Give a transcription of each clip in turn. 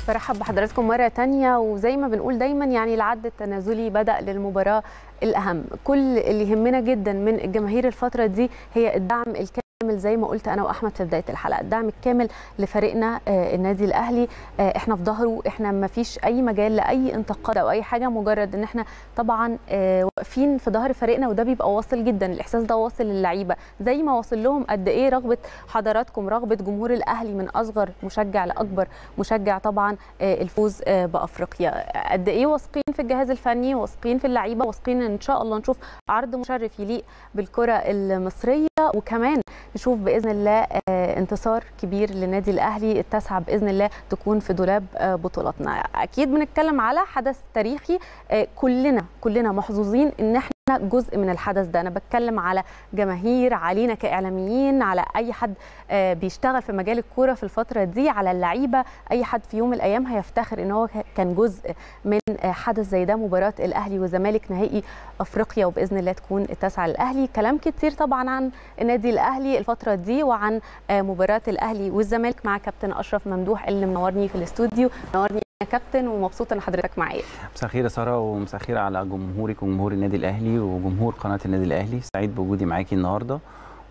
برحب بحضراتكم مرة تانية وزي ما بنقول دايما يعني العد التنازلي بدأ للمباراة الأهم كل اللي يهمنا جدا من الجماهير الفترة دي هي الدعم الكامل زي ما قلت انا واحمد في بدايه الحلقه الدعم الكامل لفريقنا آه النادي الاهلي آه احنا في ظهره احنا ما فيش اي مجال لاي انتقاد او اي حاجه مجرد ان احنا طبعا آه واقفين في ظهر فريقنا وده بيبقى واصل جدا الاحساس ده واصل للعيبه زي ما واصل لهم قد ايه رغبه حضراتكم رغبه جمهور الاهلي من اصغر مشجع لاكبر مشجع طبعا آه الفوز آه بافريقيا قد ايه واثقين في الجهاز الفني واثقين في اللعيبه واثقين ان شاء الله نشوف عرض مشرف يليق بالكره المصريه وكمان نشوف باذن الله انتصار كبير للنادي الاهلي التاسعه باذن الله تكون في دولاب بطولاتنا اكيد بنتكلم على حدث تاريخي كلنا كلنا محظوظين ان احنا جزء من الحدث ده انا بتكلم على جماهير علينا كاعلاميين على اي حد بيشتغل في مجال الكوره في الفتره دي على اللعيبه اي حد في يوم من الايام هيفتخر ان هو كان جزء من حدث زي ده مباراه الاهلي والزمالك نهائي افريقيا وباذن الله تكون التاسعه للاهلي كلام كتير طبعا عن النادي الاهلي الفتره دي وعن مباراه الاهلي والزمالك مع كابتن اشرف ممدوح اللي منورني في الاستوديو منورني يا كابتن ومبسوطه ان حضرتك معايا مساء الخير يا ساره ومساء الخير على جمهورك وجمهور النادي الاهلي وجمهور قناه النادي الاهلي سعيد بوجودي معاكي النهارده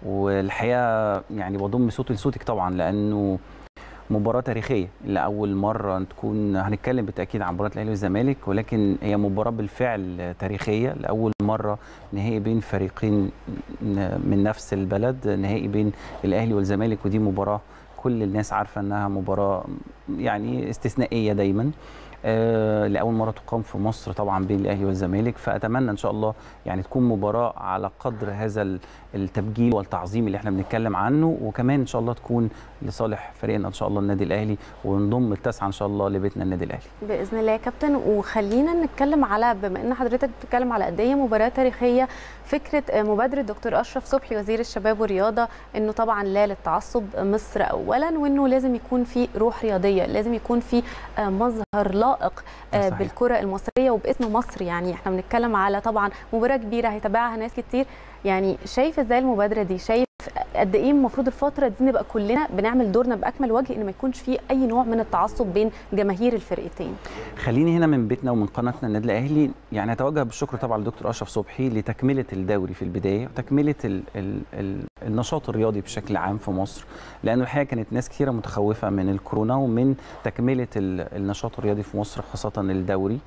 والحقيقه يعني بضم صوتي لصوتك طبعا لانه مباراه تاريخيه لاول مره تكون هنتكلم بالتاكيد عن مباراه الاهلي والزمالك ولكن هي مباراه بالفعل تاريخيه لاول مره نهائي بين فريقين من نفس البلد نهائي بين الاهلي والزمالك ودي مباراه كل الناس عارفه انها مباراه يعني استثنائيه دايما آه لاول مره تقام في مصر طبعا بين الاهلي والزمالك فاتمنى ان شاء الله يعني تكون مباراه على قدر هذا التبجيل والتعظيم اللي احنا بنتكلم عنه وكمان ان شاء الله تكون لصالح فريقنا ان شاء الله النادي الاهلي ونضم التاسعه ان شاء الله لبيتنا النادي الاهلي باذن الله يا كابتن وخلينا نتكلم على بما ان حضرتك بتتكلم على قد ايه مباراه تاريخيه فكره مبادره دكتور اشرف صبحي وزير الشباب والرياضه انه طبعا لا للتعصب مصر اولا وانه لازم يكون في روح رياضيه لازم يكون في مظهر لائق صحيح. بالكره المصريه وباسم مصر يعني احنا بنتكلم على طبعا مباراه كبيره هيتابعها ناس كتير يعني شايف ازاي المبادره دي شايف قد ايه المفروض الفتره دي نبقى كلنا بنعمل دورنا باكمل وجه ان ما يكونش في اي نوع من التعصب بين جماهير الفرقتين خليني هنا من بيتنا ومن قناتنا النادي الاهلي يعني اتوجه بالشكر طبعا للدكتور اشرف صبحي لتكمله الدوري في البدايه وتكمله ال ال ال النشاط الرياضي بشكل عام في مصر لانه الحقيقه كانت ناس كثيره متخوفه من الكورونا ومن تكمله النشاط الرياضي في مصر خاصه الدوري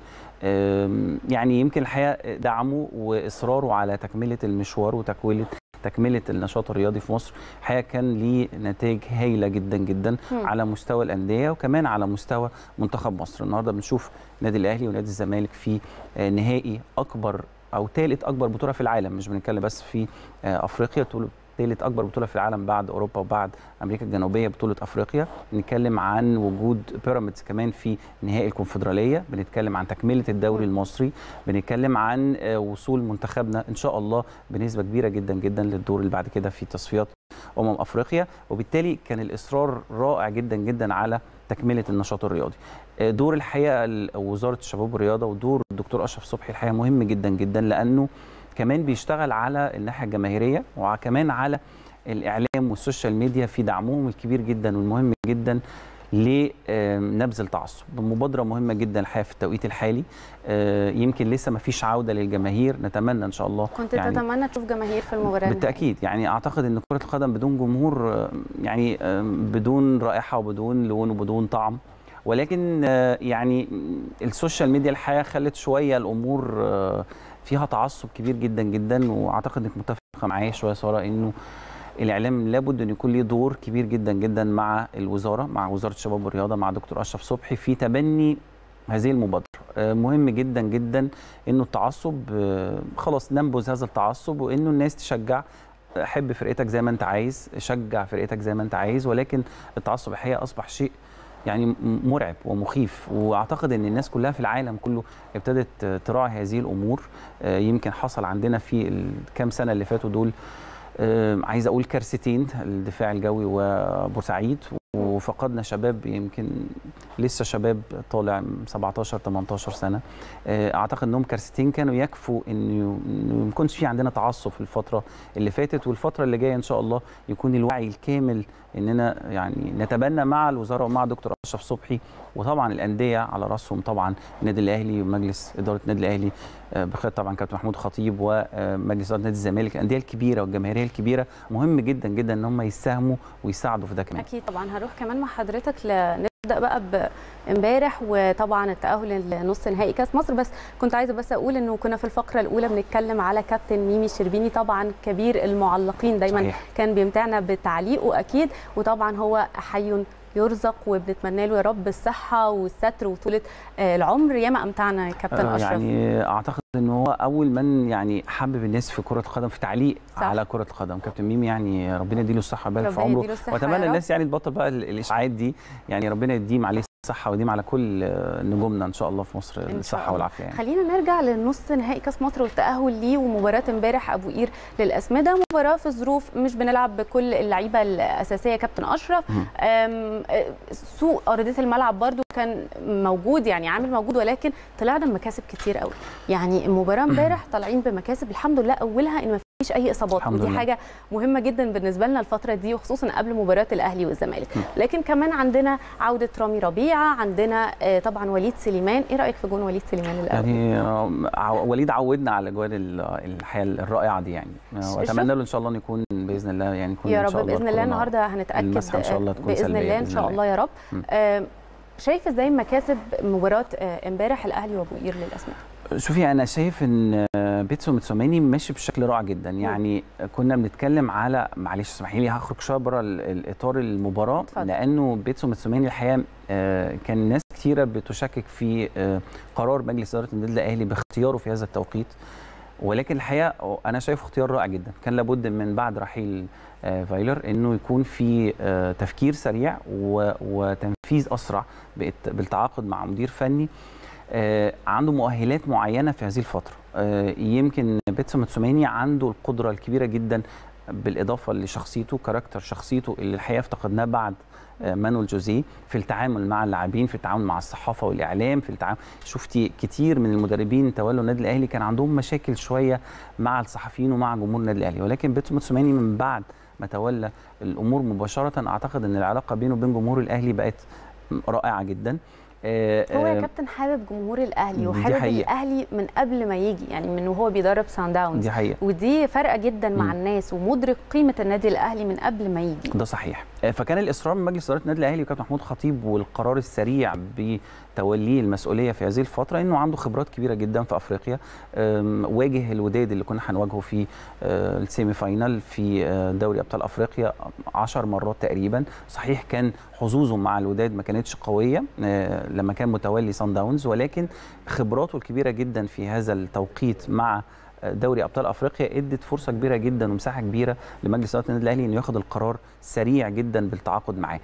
يعني يمكن الحقيقه دعمه واصراره على تكمله المشوار وتكويله تكمله النشاط الرياضي في مصر الحقيقه كان ليه نتائج هايله جدا جدا م. على مستوى الانديه وكمان على مستوى منتخب مصر النهارده بنشوف النادي الاهلي ونادي الزمالك في نهائي اكبر او ثالث اكبر بطوله في العالم مش بنتكلم بس في افريقيا ثالث اكبر بطوله في العالم بعد اوروبا وبعد امريكا الجنوبيه بطوله افريقيا بنتكلم عن وجود بيراميدز كمان في نهائي الكونفدراليه بنتكلم عن تكمله الدوري المصري بنتكلم عن وصول منتخبنا ان شاء الله بنسبه كبيره جدا جدا للدور اللي بعد كده في تصفيات امم افريقيا وبالتالي كان الاصرار رائع جدا جدا على تكمله النشاط الرياضي دور الحقيقه وزاره الشباب والرياضه ودور الدكتور اشرف صبحي الحقيقه مهم جدا جدا لانه كمان بيشتغل على الناحيه الجماهيريه وكمان على الاعلام والسوشيال ميديا في دعمهم الكبير جدا والمهم جدا لنبذ التعصب مبادره مهمه جدا الحقيقه في التوقيت الحالي يمكن لسه ما فيش عوده للجماهير نتمنى ان شاء الله كنت يعني تتمنى تشوف جماهير في المباراه بالتاكيد يعني اعتقد ان كره القدم بدون جمهور يعني بدون رائحه وبدون لون وبدون طعم ولكن يعني السوشيال ميديا الحقيقه خلت شويه الامور فيها تعصب كبير جدا جدا واعتقد انك متفقه معايا شويه ساره انه الاعلام لابد ان يكون ليه دور كبير جدا جدا مع الوزاره مع وزاره الشباب والرياضه مع دكتور اشرف صبحي في تبني هذه المبادره مهم جدا جدا انه التعصب خلاص ننبذ هذا التعصب وانه الناس تشجع حب فرقتك زي ما انت عايز شجع فرقتك زي ما انت عايز ولكن التعصب الحقيقه اصبح شيء يعني مرعب ومخيف واعتقد ان الناس كلها في العالم كله ابتدت تراعي هذه الامور يمكن حصل عندنا في الكام سنه اللي فاتوا دول عايز اقول كارثتين الدفاع الجوي وبورسعيد فقدنا شباب يمكن لسه شباب طالع 17 18 سنه اعتقد انهم كارثتين كانوا يكفوا انه ما يكونش في عندنا تعصب في الفتره اللي فاتت والفتره اللي جايه ان شاء الله يكون الوعي الكامل اننا يعني نتبنى مع الوزاره ومع دكتور اشرف صبحي وطبعا الانديه على راسهم طبعا النادي الاهلي ومجلس اداره النادي الاهلي بقياده طبعا كابتن محمود خطيب ومجلس اداره نادي الزمالك الانديه الكبيره والجماهيريه الكبيره مهم جدا جدا ان هم يساهموا ويساعدوا في ده كمان اكيد طبعا هروح كمان مع حضرتك نبدا بقى امبارح وطبعا التاهل لنص نهائي كاس مصر بس كنت عايزه بس اقول انه كنا في الفقره الاولى بنتكلم على كابتن ميمي الشربيني طبعا كبير المعلقين دايما صحيح. كان بيمتعنا بتعليقه اكيد وطبعا هو حي يرزق وبنتمنى له يا رب الصحه والستر وطولة العمر ياما امتعنا يا كابتن اشرف يعني اعتقد ان هو اول من يعني حبب الناس في كره القدم في تعليق صح. على كره القدم كابتن ميمي يعني ربنا يديله الصحه ويبارك في عمره واتمنى الناس يعني تبطل بقى الاشاعات دي يعني ربنا يديم عليه الصحه ويديم على كل نجومنا ان شاء الله في مصر الصحه والعافيه يعني. خلينا نرجع للنص نهائي كاس مصر والتاهل ليه ومباراه امبارح ابو قير للاسمده مباراه في ظروف مش بنلعب بكل اللعيبه الاساسيه كابتن اشرف سوء ارضيه الملعب برده كان موجود يعني عامل موجود ولكن طلعنا بمكاسب كتير قوي يعني المباراه امبارح طالعين بمكاسب الحمد لله اولها ان مفيش اي اصابات ودي لله. حاجه مهمه جدا بالنسبه لنا الفتره دي وخصوصا قبل مباراه الاهلي والزمالك لكن كمان عندنا عوده رامي ربيعه عندنا طبعا وليد سليمان ايه رايك في جون وليد سليمان الاول يعني وليد عودنا على الاجوال الحقيقه الرائعه دي يعني واتمنى له ان شاء الله ان يكون باذن الله يعني يكون يا رب باذن الله النهارده هنتاكد ان شاء الله تكون باذن الله ان شاء الله يا رب شايف ازاي مكاسب مباراه امبارح الاهلي وابو قير للاسماء شوفي انا شايف ان بيتسو متسوماني ماشي بشكل رائع جدا يعني كنا بنتكلم على معلش اسمحي لي هخرج شويه بره الاطار المباراه فضل. لانه بيتسو متسوماني الحقيقه كان ناس كثيره بتشكك في قرار مجلس اداره النادي الاهلي باختياره في هذا التوقيت ولكن الحقيقه انا شايف اختيار رائع جدا كان لابد من بعد رحيل فايلر انه يكون في تفكير سريع وتنفيذ اسرع بالتعاقد مع مدير فني عنده مؤهلات معينه في هذه الفتره يمكن بيتسو ماتسوماني عنده القدره الكبيره جدا بالاضافه لشخصيته كاركتر شخصيته اللي الحقيقه افتقدناه بعد مانويل جوزيه في التعامل مع اللاعبين في التعامل مع الصحافه والاعلام في التعامل شفتي كتير من المدربين تولوا النادي الاهلي كان عندهم مشاكل شويه مع الصحفيين ومع جمهور النادي الاهلي ولكن بيتسو ماتسوماني من بعد ما تولى الامور مباشره اعتقد ان العلاقه بينه وبين جمهور الاهلي بقت رائعه جدا هو يا كابتن حابب جمهور الاهلي وحابب الاهلي من قبل ما يجي يعني من وهو بيدرب سان داونز دي حقيقة. ودي فارقه جدا مع م. الناس ومدرك قيمه النادي الاهلي من قبل ما يجي ده صحيح فكان الاصرار من مجلس اداره النادي الاهلي وكابتن محمود خطيب والقرار السريع بتوليه المسؤوليه في هذه الفتره انه عنده خبرات كبيره جدا في افريقيا واجه الوداد اللي كنا هنواجهه في السيمي فاينال في دوري ابطال افريقيا 10 مرات تقريبا صحيح كان حظوظه مع الوداد ما كانتش قويه لما كان متولي سان داونز ولكن خبراته الكبيره جدا في هذا التوقيت مع دوري ابطال افريقيا ادت فرصه كبيره جدا ومساحه كبيره لمجلس اداره النادي الاهلي انه ياخد القرار سريع جدا بالتعاقد معاه.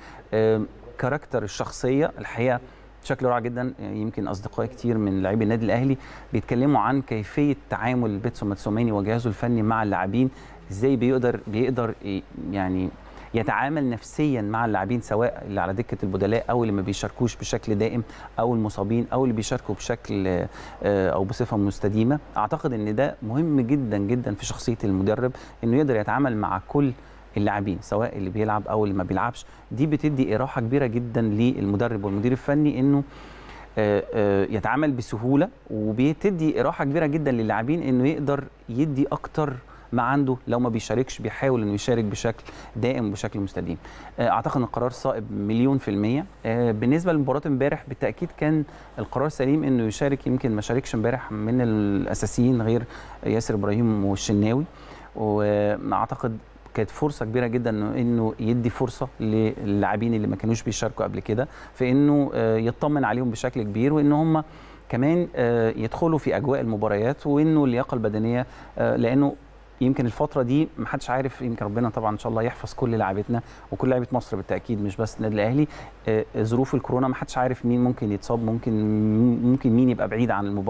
كاركتر الشخصيه الحقيقه شكل رائع جدا يمكن اصدقائي كتير من لاعبي النادي الاهلي بيتكلموا عن كيفيه تعامل بيتسو ماتسوماني وجهازه الفني مع اللاعبين ازاي بيقدر بيقدر يعني يتعامل نفسيا مع اللاعبين سواء اللي على دكه البدلاء او اللي ما بيشاركوش بشكل دائم او المصابين او اللي بيشاركوا بشكل او بصفه مستديمه اعتقد ان ده مهم جدا جدا في شخصيه المدرب انه يقدر يتعامل مع كل اللاعبين سواء اللي بيلعب او اللي ما بيلعبش دي بتدي اراحه كبيره جدا للمدرب والمدير الفني انه يتعامل بسهوله وبتدي اراحه كبيره جدا للاعبين انه يقدر يدي اكتر ما عنده لو ما بيشاركش بيحاول انه يشارك بشكل دائم وبشكل مستديم اعتقد ان القرار صائب مليون في الميه بالنسبه لمباراه امبارح بالتاكيد كان القرار سليم انه يشارك يمكن ما شاركش امبارح من الاساسيين غير ياسر ابراهيم والشناوي واعتقد كانت فرصه كبيره جدا انه يدي فرصه للاعبين اللي ما كانوش بيشاركوا قبل كده في انه يطمن عليهم بشكل كبير وان هم كمان يدخلوا في اجواء المباريات وانه اللياقه البدنيه لانه يمكن الفتره دي ما حدش عارف يمكن ربنا طبعا ان شاء الله يحفظ كل لاعبتنا وكل لعيبه مصر بالتاكيد مش بس النادي الاهلي ظروف الكورونا ما حدش عارف مين ممكن يتصاب ممكن ممكن مين يبقى بعيد عن المباراه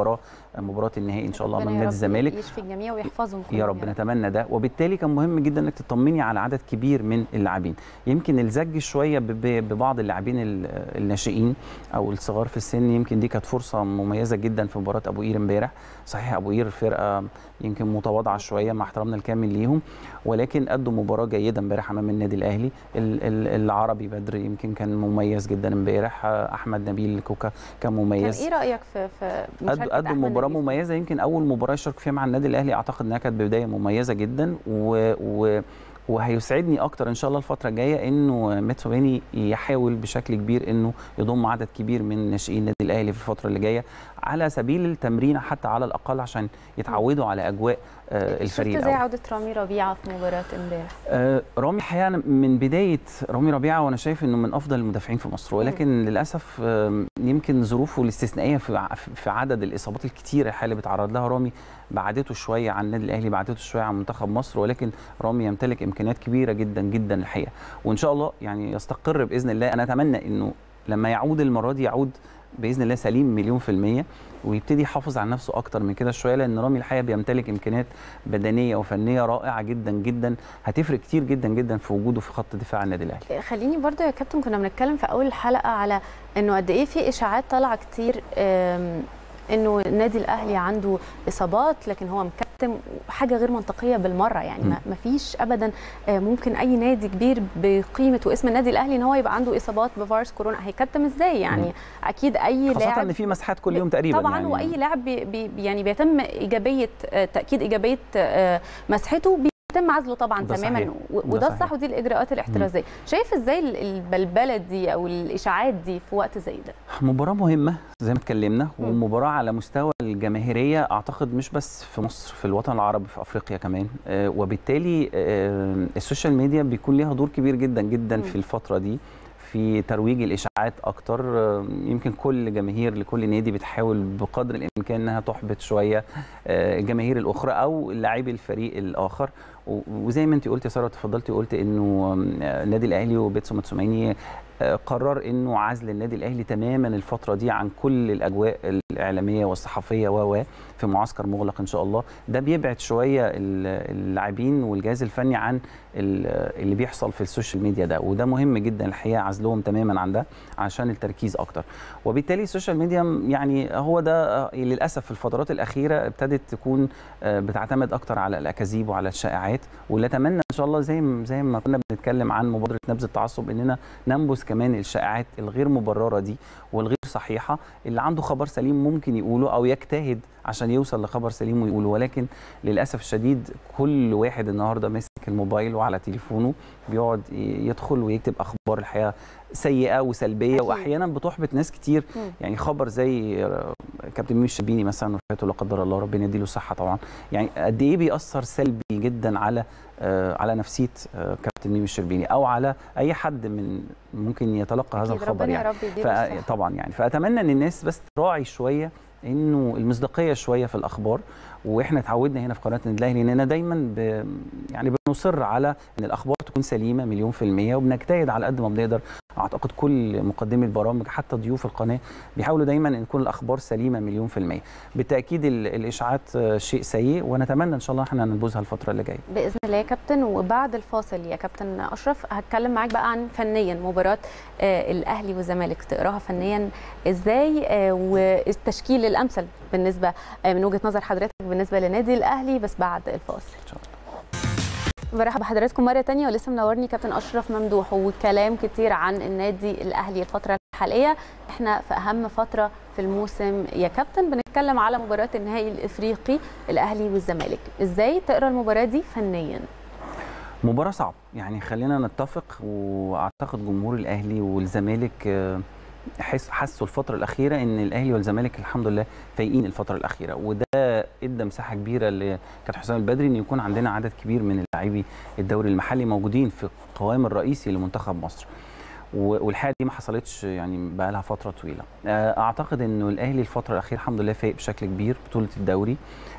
مباراه النهائي ان شاء الله ربنا امام يا نادي رب الزمالك يشفي الجميع ويحفظهم يا رب نتمنى ده وبالتالي كان مهم جدا انك تطمني على عدد كبير من اللاعبين يمكن الزج شويه ب- ب- ببعض اللاعبين ال- الناشئين او الصغار في السن يمكن دي كانت فرصه مميزه جدا في مباراه ابو قير امبارح صحيح ابو قير فرقه يمكن متواضعه شويه مع احترامنا الكامل ليهم ولكن ادوا مباراه جيده امبارح امام النادي الاهلي ال- ال- العربي بدر يمكن كان مميز جدا امبارح احمد نبيل كوكا كان كان مميز ايه رايك في في قدوا مشاركة قدوا أحمد مباراه نبيل؟ مميزه يمكن اول مباراه يشارك فيها مع النادي الاهلي اعتقد انها كانت بدايه مميزه جدا و, و وهيسعدني اكتر ان شاء الله الفتره الجايه انه ميتسوباني يحاول بشكل كبير انه يضم عدد كبير من ناشئين النادي الاهلي في الفتره اللي جايه على سبيل التمرين حتى على الاقل عشان يتعودوا على اجواء آه، الفريق شفت ازاي الأول. عوده رامي ربيعه في مباراه امبارح آه، رامي الحقيقه أنا من بدايه رامي ربيعه وانا شايف انه من افضل المدافعين في مصر ولكن للاسف آم، يمكن ظروفه الاستثنائيه في ع- في عدد الاصابات الكتيره اللي بيتعرض لها رامي بعدته شويه عن النادي الاهلي بعدته شويه عن منتخب مصر ولكن رامي يمتلك امكانيات كبيره جدا جدا الحقيقه وان شاء الله يعني يستقر باذن الله انا اتمنى انه لما يعود المره دي يعود باذن الله سليم مليون في الميه ويبتدي يحافظ على نفسه اكتر من كده شويه لان رامي الحقيقه بيمتلك امكانيات بدنيه وفنيه رائعه جدا جدا هتفرق كتير جدا جدا في وجوده في خط دفاع النادي الاهلي خليني برضو يا كابتن كنا بنتكلم في اول الحلقه على انه قد ايه في اشاعات طالعه كتير آم، انه النادي الاهلي عنده اصابات لكن هو مكتم حاجه غير منطقيه بالمره يعني م. ما ما فيش ابدا آه، ممكن اي نادي كبير بقيمه واسم النادي الاهلي ان هو يبقى عنده اصابات بفيروس كورونا هيكتم ازاي يعني م. اكيد اي خاصه لاعب ان في مسحات كل يوم تقريبا طبعا يعني واي لاعب بي بي يعني بيتم ايجابيه آه، تاكيد ايجابيه آه، مسحته بيتم عزله طبعا ده تماما صحيح. و- ده وده صحيح. الصح ودي الاجراءات الاحترازيه شايف ازاي ال- البلبله دي او الاشاعات دي في وقت زي ده مباراة مهمة زي ما اتكلمنا ومباراة على مستوى الجماهيرية أعتقد مش بس في مصر في الوطن العربي في أفريقيا كمان آه، وبالتالي آه، السوشيال ميديا بيكون ليها دور كبير جدا جدا مم. في الفترة دي في ترويج الاشاعات اكتر آه، يمكن كل جماهير لكل نادي بتحاول بقدر الامكان انها تحبط شويه آه، الجماهير الاخرى او لاعبي الفريق الاخر و- وزي ما انت قلت يا ساره اتفضلتي قلت انه آه، النادي الاهلي وبيتسو ماتسوماني آه، قرر انه عزل النادي الاهلي تماما الفتره دي عن كل الاجواء الاعلاميه والصحفيه و و في معسكر مغلق ان شاء الله ده بيبعد شويه ال- اللاعبين والجهاز الفني عن ال- اللي بيحصل في السوشيال ميديا ده وده مهم جدا الحقيقه عزلهم تماما عن ده عشان التركيز اكتر وبالتالي السوشيال ميديا يعني هو ده آه، للاسف في الفترات الاخيره ابتدت تكون آه، بتعتمد اكتر على الاكاذيب وعلى الشائعات واللي اتمنى ان شاء الله زي ما زي ما كنا بنتكلم عن مبادره نبذ التعصب اننا ننبذ كمان الشائعات الغير مبرره دي والغير صحيحه اللي عنده خبر سليم ممكن يقوله او يجتهد عشان يوصل لخبر سليم ويقوله ولكن للاسف الشديد كل واحد النهارده ماسك الموبايل وعلى تليفونه بيقعد ي- يدخل ويكتب اخبار الحياه سيئه وسلبيه أكيد. واحيانا بتحبط ناس كتير مم. يعني خبر زي آه، كابتن ميمي الشربيني مثلا وفاته لا قدر الله ربنا يديله الصحه طبعا يعني قد ايه بيأثر سلبي جدا على آه، على نفسيه آه، كابتن ميمي الشربيني او على اي حد من ممكن يتلقى هذا أكيد الخبر ربنا يعني يا رب يديله الصحة. طبعا يعني فاتمنى ان الناس بس تراعي شويه انه المصداقيه شويه في الاخبار واحنا اتعودنا هنا في قناه النادي الاهلي اننا دايما ب يعني بنصر على ان الاخبار تكون سليمه مليون في الميه وبنجتهد على قد ما بنقدر اعتقد كل مقدمي البرامج حتى ضيوف القناه بيحاولوا دايما ان تكون الاخبار سليمه مليون في الميه بالتاكيد ال- الاشاعات آه، شيء سيء ونتمنى ان شاء الله احنا ننبذها الفتره اللي جايه باذن الله يا كابتن وبعد الفاصل يا كابتن اشرف هتكلم معاك بقى عن فنيا مباراه آه، الاهلي والزمالك تقراها فنيا ازاي آه، والتشكيل الامثل بالنسبه آه، من وجهه نظر حضرتك بالنسبه لنادي الاهلي بس بعد الفاصل ان شاء الله برحب بحضراتكم مره تانية ولسه منورني كابتن اشرف ممدوح وكلام كتير عن النادي الاهلي الفتره الحاليه احنا في اهم فتره في الموسم يا كابتن بنتكلم على مباراه النهائي الافريقي الاهلي والزمالك ازاي تقرا المباراه دي فنيا مباراة صعبة يعني خلينا نتفق واعتقد جمهور الاهلي والزمالك آه، حس حسوا الفترة الأخيرة إن الأهلي والزمالك الحمد لله فايقين الفترة الأخيرة وده إدى مساحة كبيرة لكابتن حسام البدري إن يكون عندنا عدد كبير من اللاعبي الدوري المحلي موجودين في القوام الرئيسي لمنتخب مصر و- والحقيقه دي ما حصلتش يعني بقى لها فتره طويله آه، اعتقد انه الاهلي الفتره الاخيره الحمد لله فايق بشكل كبير بطوله الدوري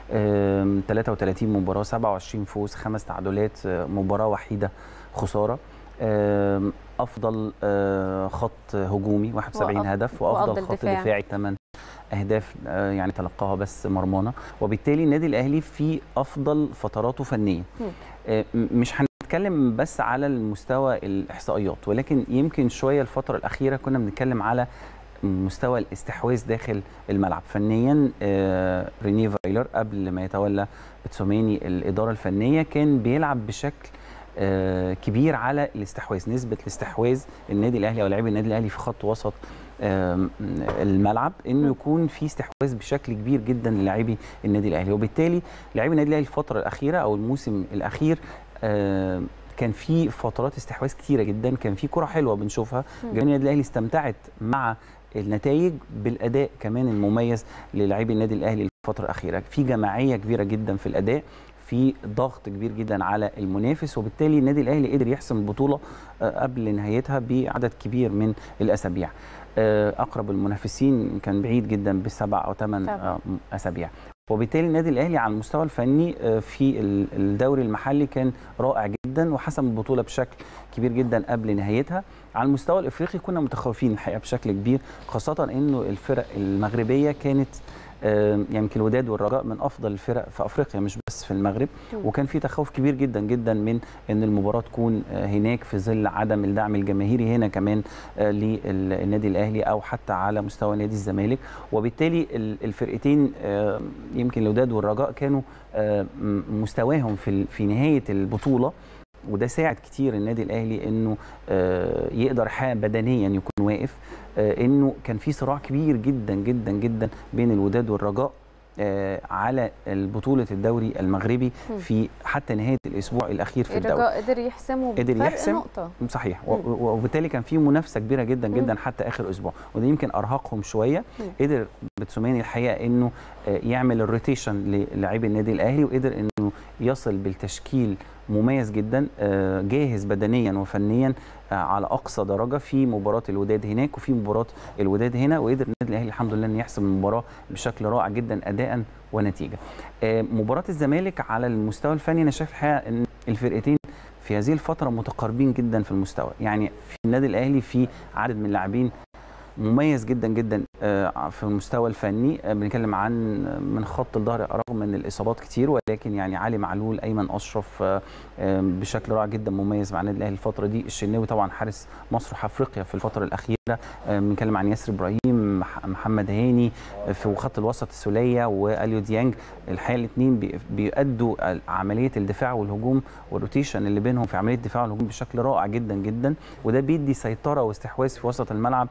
آم، 33 مباراه 27 فوز خمس تعادلات آه، مباراه وحيده خساره آم، افضل آه، خط هجومي 71 وأف- هدف وأفضل وافضل خط دفاع. دفاعي 8 اهداف آه، يعني تلقاها بس مرمانه وبالتالي النادي الاهلي في افضل فتراته فنيا مم. آه، م- مش هنتكلم بس على المستوى الاحصائيات ولكن يمكن شويه الفتره الاخيره كنا بنتكلم على مستوى الاستحواذ داخل الملعب فنيا آه، رينيه فايلر قبل ما يتولى بتسوماني الاداره الفنيه كان بيلعب بشكل آه، كبير على الاستحواذ نسبه الاستحواذ النادي الاهلي او لاعبي النادي الاهلي في خط وسط آم، الملعب انه يكون في استحواذ بشكل كبير جدا للاعبي النادي الاهلي وبالتالي لاعبي النادي الاهلي الفتره الاخيره او الموسم الاخير آم، كان في فترات استحواذ كتيره جدا كان في كره حلوه بنشوفها مم. جماهير النادي الاهلي استمتعت مع النتائج بالاداء كمان المميز للاعبي النادي الاهلي الفتره الاخيره في جماعيه كبيره جدا في الاداء في ضغط كبير جدا على المنافس وبالتالي النادي الاهلي قدر يحسم البطوله آه، قبل نهايتها بعدد كبير من الاسابيع آه، اقرب المنافسين كان بعيد جدا بسبع او ثمان طبعاً. اسابيع وبالتالي النادي الاهلي على المستوى الفني آه، في ال- الدوري المحلي كان رائع جدا وحسم البطوله بشكل كبير جدا قبل نهايتها على المستوى الافريقي كنا متخوفين الحقيقه بشكل كبير خاصه انه الفرق المغربيه كانت آه، يعني يمكن الوداد والرجاء من افضل الفرق في افريقيا مش بس في المغرب مم. وكان في تخوف كبير جدا جدا من ان المباراه تكون آه، هناك في ظل عدم الدعم الجماهيري هنا كمان آه، للنادي الاهلي او حتى على مستوى نادي الزمالك وبالتالي ال- الفرقتين آه، يمكن الوداد والرجاء كانوا آه، م- مستواهم في ال- في نهايه البطوله وده ساعد كتير النادي الاهلي انه آه، يقدر يحقق بدنيا يكون واقف آه، انه كان في صراع كبير جدا جدا جدا بين الوداد والرجاء آه، على بطوله الدوري المغربي مم. في حتى نهايه الاسبوع الاخير في الدوري الرجاء قدر يحسمه قدر بفرق يحسم. نقطه صحيح و- و- وبالتالي كان في منافسه كبيره جدا مم. جدا حتى اخر اسبوع وده يمكن ارهقهم شويه مم. قدر بتسوماني الحقيقه انه آه، يعمل الروتيشن للاعبي النادي الاهلي وقدر انه يصل بالتشكيل مميز جدا آه، جاهز بدنيا وفنيا آه، على اقصى درجه في مباراه الوداد هناك وفي مباراه الوداد هنا وقدر النادي الاهلي الحمد لله انه يحسم المباراه بشكل رائع جدا اداء ونتيجه. آه، مباراه الزمالك على المستوى الفني انا شايف الحقيقه ان الفرقتين في هذه الفتره متقاربين جدا في المستوى يعني في النادي الاهلي في عدد من اللاعبين مميز جدا جدا آه، في المستوى الفني آه، بنتكلم عن من خط الظهر رغم ان الاصابات كتير ولكن يعني علي معلول ايمن اشرف آه، آه، بشكل رائع جدا مميز مع النادي الاهلي الفتره دي الشناوي طبعا حارس مصر وافريقيا في الفتره الاخيره آه، بنتكلم عن ياسر ابراهيم مح- محمد هاني آه، في خط الوسط السوليه واليو ديانج الحقيقه الاثنين بيؤدوا عمليه الدفاع والهجوم والروتيشن اللي بينهم في عمليه الدفاع والهجوم بشكل رائع جدا جدا وده بيدي سيطره واستحواذ في وسط الملعب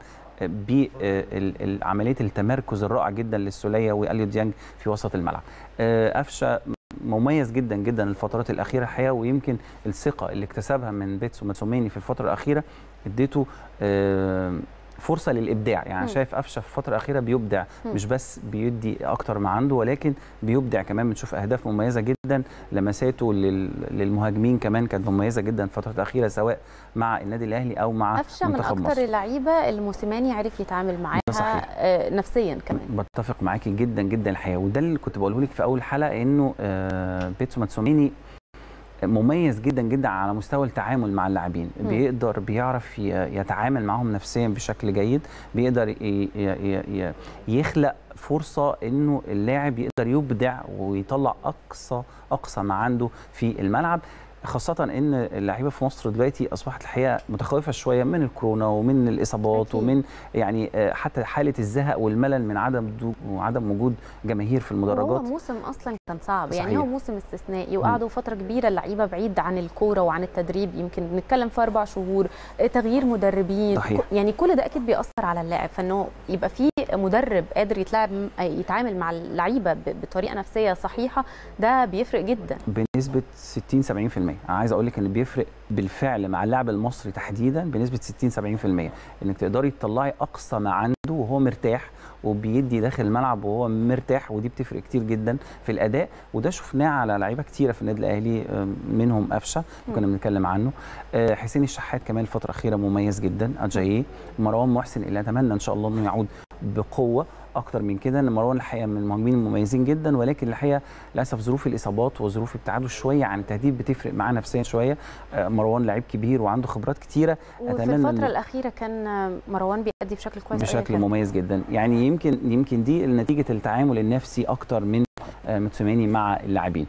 بعمليه التمركز الرائع جدا للسوليه واليو ديانج في وسط الملعب آه، قفشه مميز جدا جدا الفترات الاخيره الحقيقه ويمكن الثقه اللي اكتسبها من بيتسو ماتسوميني في الفتره الاخيره اديته آه، فرصه للابداع يعني مم. شايف قفشه في الفتره الاخيره بيبدع مم. مش بس بيدي اكتر ما عنده ولكن بيبدع كمان بنشوف اهداف مميزه جدا لمساته لل- للمهاجمين كمان كانت مميزه جدا الفتره الاخيره سواء مع النادي الاهلي او مع قفشه من منتخب اكتر مصر اللعيبه اللي موسيماني عرف يتعامل معاها ده صحيح. آه، نفسيا كمان بتفق معاكي جدا جدا الحقيقه وده اللي كنت بقوله لك في اول حلقه انه آه، بيتسو ماتسوميني مميز جدا جدا على مستوى التعامل مع اللاعبين مم. بيقدر بيعرف ي- يتعامل معهم نفسيا بشكل جيد بيقدر ي- ي- ي- يخلق فرصه انه اللاعب يقدر يبدع ويطلع اقصى اقصى ما عنده في الملعب خاصة ان اللعيبة في مصر دلوقتي اصبحت الحقيقة متخوفة شوية من الكورونا ومن الاصابات أكيد. ومن يعني آه، حتى حالة الزهق والملل من عدم دو- وعدم وجود جماهير في هو المدرجات موسم اصلا كان صعب يعني صحيح. هو موسم استثنائي وقعدوا فتره كبيره اللعيبه بعيد عن الكوره وعن التدريب يمكن بنتكلم في اربع شهور آه، تغيير مدربين صحيح. ك- يعني كل ده اكيد بيأثر على اللاعب فانه يبقى في مدرب قادر يتلاعب آه، يتعامل مع اللعيبه ب- بطريقه نفسيه صحيحه ده بيفرق جدا بنسبة 60 70% انا عايز اقول لك ان بيفرق بالفعل مع اللاعب المصري تحديدا بنسبة 60 70% انك تقدري تطلعي اقصى ما عنده وهو مرتاح وبيدي داخل الملعب وهو مرتاح ودي بتفرق كتير جدا في الاداء وده شفناه على لعيبه كتيره في النادي الاهلي آم، منهم قفشه كنا بنتكلم عنه آه، حسين الشحات كمان الفتره الاخيره مميز جدا اجاييه مروان محسن اللي اتمنى ان شاء الله انه يعود بقوه اكتر من كده ان مروان الحقيقه من المهاجمين المميزين جدا ولكن الحقيقه للاسف ظروف الاصابات وظروف الابتعاد شويه عن التهديف بتفرق معاه نفسيا شويه آه، مروان لعيب كبير وعنده خبرات كتيره وفي أتمنى الفتره إنه- الاخيره كان مروان بيأدي بشكل كويس أوي بشكل كان. مميز جدا يعني يمكن يمكن دي نتيجه التعامل النفسي اكتر من آه، موتسيماني مع اللاعبين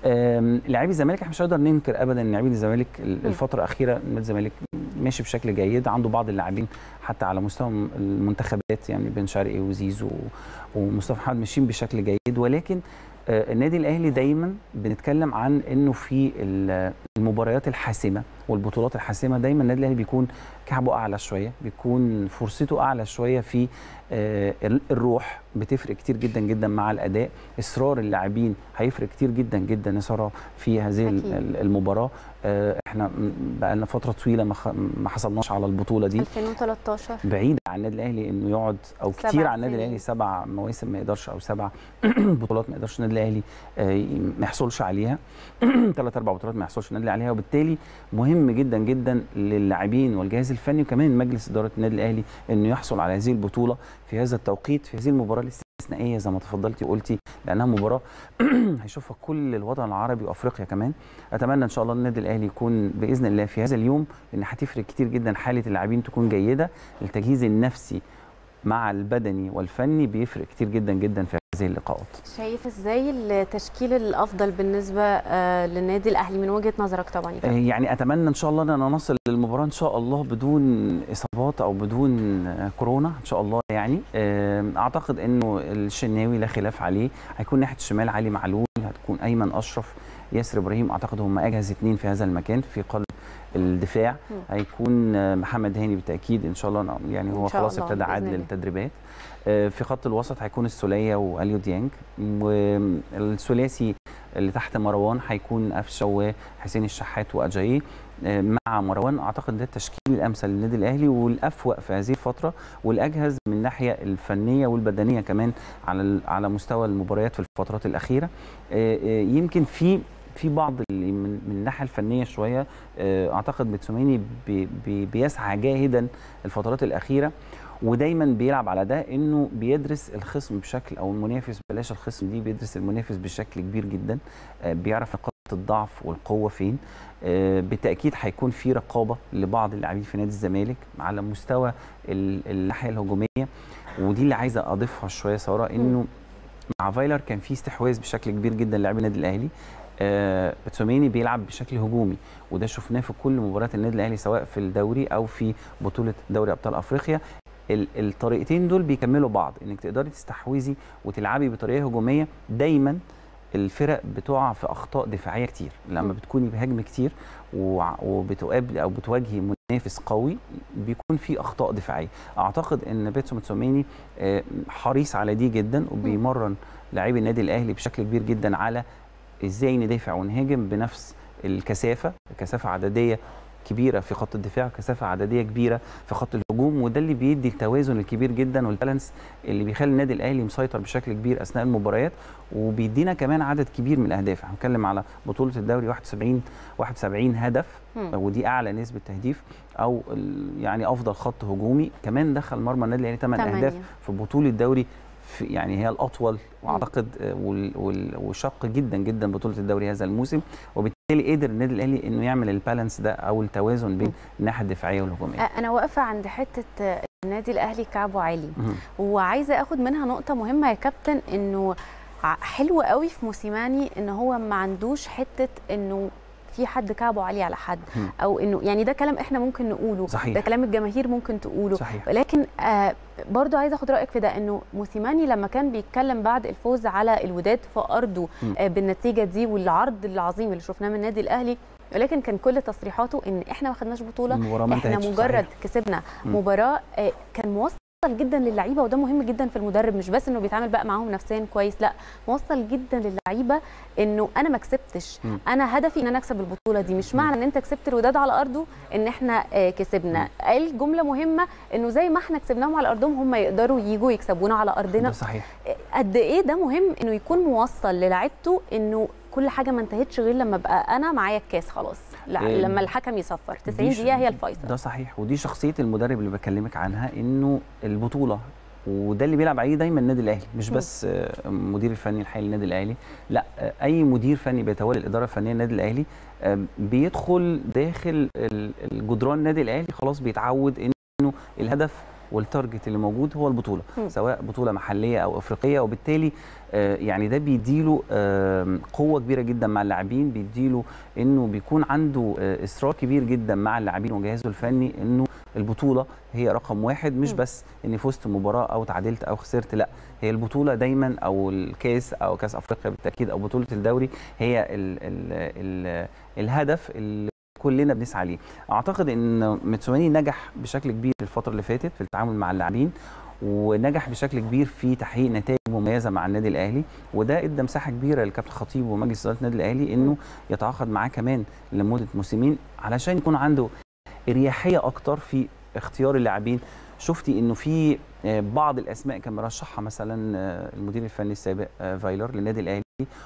آم، لاعبي الزمالك احنا مش هنقدر ننكر ابدا ان لاعبي الزمالك ال- الفتره الاخيره نادي الزمالك ماشي بشكل جيد عنده بعض اللاعبين حتى على مستوى المنتخبات يعني بن شرقي وزيزو ومصطفى محمد ماشيين بشكل جيد ولكن آه، النادي الاهلي دايما بنتكلم عن انه في ال- المباريات الحاسمه والبطولات الحاسمه دايما النادي الاهلي بيكون كعبه اعلى شويه بيكون فرصته اعلى شويه في آه، ال- الروح بتفرق كتير جدا جدا مع الاداء اصرار اللاعبين هيفرق كتير جدا جدا يا ساره في هذه ال- أكيد. ال- المباراه آه، احنا بقى لنا فتره طويله ما خ- ما حصلناش على البطوله دي 2013 بعيد عن النادي الاهلي انه يقعد او سبع كتير عن النادي سنين. الاهلي سبع مواسم ما يقدرش او سبع بطولات ما يقدرش النادي الاهلي آه، ما يحصلش عليها ثلاث اربع بطولات ما يحصلش النادي الاهلي عليها وبالتالي مهم جدا جدا للاعبين والجهاز الفني وكمان مجلس اداره النادي الاهلي انه يحصل على هذه البطوله في هذا التوقيت في هذه المباراه الاستثنائيه زي ما تفضلتي وقلتي لانها مباراه هيشوفها كل الوطن العربي وافريقيا كمان اتمنى ان شاء الله النادي الاهلي يكون باذن الله في هذا اليوم لان هتفرق كتير جدا حاله اللاعبين تكون جيده التجهيز النفسي مع البدني والفني بيفرق كتير جدا جدا في هذه اللقاءات شايف ازاي التشكيل الافضل بالنسبه آه، للنادي الاهلي من وجهه نظرك طبعا يا آه، كابتن؟ يعني اتمنى ان شاء الله ان نصل للمباراه ان شاء الله بدون اصابات او بدون آه، كورونا ان شاء الله يعني آه، اعتقد انه الشناوي لا خلاف عليه هيكون ناحيه الشمال علي معلول هتكون ايمن اشرف ياسر ابراهيم اعتقد هم اجهز اثنين في هذا المكان في قلب الدفاع مم. هيكون آه، محمد هاني بالتاكيد ان شاء الله يعني هو إن شاء خلاص الله، ابتدى بإذن عاد الله. للتدريبات آه، في خط الوسط هيكون السوليه واليو ديانج والثلاثي اللي تحت مروان هيكون قفشه وحسين الشحات واجاييه آه، مع مروان اعتقد ده التشكيل الامثل للنادي الاهلي والافوق في هذه الفتره والاجهز من الناحيه الفنيه والبدنيه كمان على ال- على مستوى المباريات في الفترات الاخيره آه، آه، يمكن في في بعض اللي من من الناحيه الفنيه شويه آه، اعتقد بتسوميني بي- بي- بيسعى جاهدا الفترات الاخيره ودايما بيلعب على ده انه بيدرس الخصم بشكل او المنافس بلاش الخصم دي بيدرس المنافس بشكل كبير جدا آه، بيعرف نقاط الضعف والقوه فين آه، بالتاكيد هيكون في رقابه لبعض اللاعبين في نادي الزمالك على مستوى ال- الناحيه الهجوميه ودي اللي عايزه اضيفها شويه ساره انه مع فايلر كان في استحواذ بشكل كبير جدا للاعبي النادي الاهلي آه بتسوميني بيلعب بشكل هجومي وده شفناه في كل مباريات النادي الاهلي سواء في الدوري او في بطوله دوري ابطال افريقيا ال- الطريقتين دول بيكملوا بعض انك تقدري تستحوذي وتلعبي بطريقه هجوميه دايما الفرق بتقع في اخطاء دفاعيه كتير لما م. بتكوني بهجم كتير وع- وبتقابل او بتواجهي منافس قوي بيكون في اخطاء دفاعيه اعتقد ان بيتسو متسوميني آه، حريص على دي جدا وبيمرن لاعبي النادي الاهلي بشكل كبير جدا على ازاي ندافع ونهاجم بنفس الكثافه كثافه عدديه كبيره في خط الدفاع كثافه عدديه كبيره في خط الهجوم وده اللي بيدي التوازن الكبير جدا والبالانس اللي بيخلي النادي الاهلي مسيطر بشكل كبير اثناء المباريات وبيدينا كمان عدد كبير من الاهداف هنتكلم على بطوله الدوري 71 71 هدف مم. ودي اعلى نسبه تهديف او ال- يعني افضل خط هجومي كمان دخل مرمى النادي الاهلي 8 تمانية. اهداف في بطوله الدوري في يعني هي الاطول واعتقد آه، وال- وال- وشق جدا جدا بطوله الدوري هذا الموسم وبالتالي قدر النادي الاهلي انه يعمل البالانس ده او التوازن بين مم. الناحيه الدفاعيه والهجوميه آه، انا واقفه عند حته آه، النادي الاهلي كعبه عالي مهم. وعايزه اخد منها نقطه مهمه يا كابتن انه ع- حلو قوي في موسيماني ان هو ما عندوش حته انه في حد كعبه عالي على حد مم. او انه يعني ده كلام احنا ممكن نقوله صحيح. ده كلام الجماهير ممكن تقوله صحيح ولكن آه برضو عايزه اخد رايك في ده انه موسيماني لما كان بيتكلم بعد الفوز على الوداد في ارضه مم. آه بالنتيجه دي والعرض العظيم اللي شفناه من النادي الاهلي ولكن كان كل تصريحاته ان احنا ما خدناش بطوله المباراه ما احنا انتهتش. مجرد صحيح. كسبنا مم. مباراه آه، كان موصل جدا للعيبه وده مهم جدا في المدرب مش بس انه بيتعامل بقى معاهم نفسيا كويس لا موصل جدا للعيبه انه انا ما كسبتش مم. انا هدفي ان انا اكسب البطوله دي مش مم. معنى ان انت كسبت الوداد على ارضه ان احنا آه، كسبنا قال جمله مهمه انه زي ما احنا كسبناهم على ارضهم هم يقدروا يجوا يكسبونا على ده ارضنا صحيح قد ايه ده مهم انه يكون موصل للاعيبته انه كل حاجه ما انتهتش غير لما ابقى انا معايا الكاس خلاص لا إيه، لما الحكم يصفر 90 دي ش- دقيقه هي الفيصل ده صحيح ودي شخصيه المدرب اللي بكلمك عنها انه البطوله وده اللي بيلعب عليه دايما النادي الاهلي مش م. بس آه، المدير الفني الحالي للنادي الاهلي لا آه، اي مدير فني بيتولى الاداره الفنيه للنادي الاهلي آه، بيدخل داخل ال- الجدران النادي الاهلي خلاص بيتعود انه الهدف والتارجت اللي موجود هو البطوله م. سواء بطوله محليه او افريقيه وبالتالي آه، يعني ده بيديله آه، قوه كبيره جدا مع اللاعبين بيديله انه بيكون عنده آه، اصرار كبير جدا مع اللاعبين وجهازه الفني انه البطوله هي رقم واحد مش م. بس اني فزت مباراه او تعادلت او خسرت لا هي البطوله دايما او الكاس او كاس افريقيا بالتاكيد او بطوله الدوري هي ال ال ال الهدف اللي كلنا بنسعى ليه اعتقد ان متسواني نجح بشكل كبير الفتره اللي فاتت في التعامل مع اللاعبين ونجح بشكل كبير في تحقيق نتائج مميزه مع النادي الاهلي وده ادى مساحه كبيره للكابتن خطيب ومجلس اداره النادي الاهلي انه يتعاقد معاه كمان لمده موسمين علشان يكون عنده اريحيه اكتر في اختيار اللاعبين شفتي انه في آه، بعض الاسماء كان مرشحها مثلا آه، المدير الفني السابق آه، فايلر للنادي الاهلي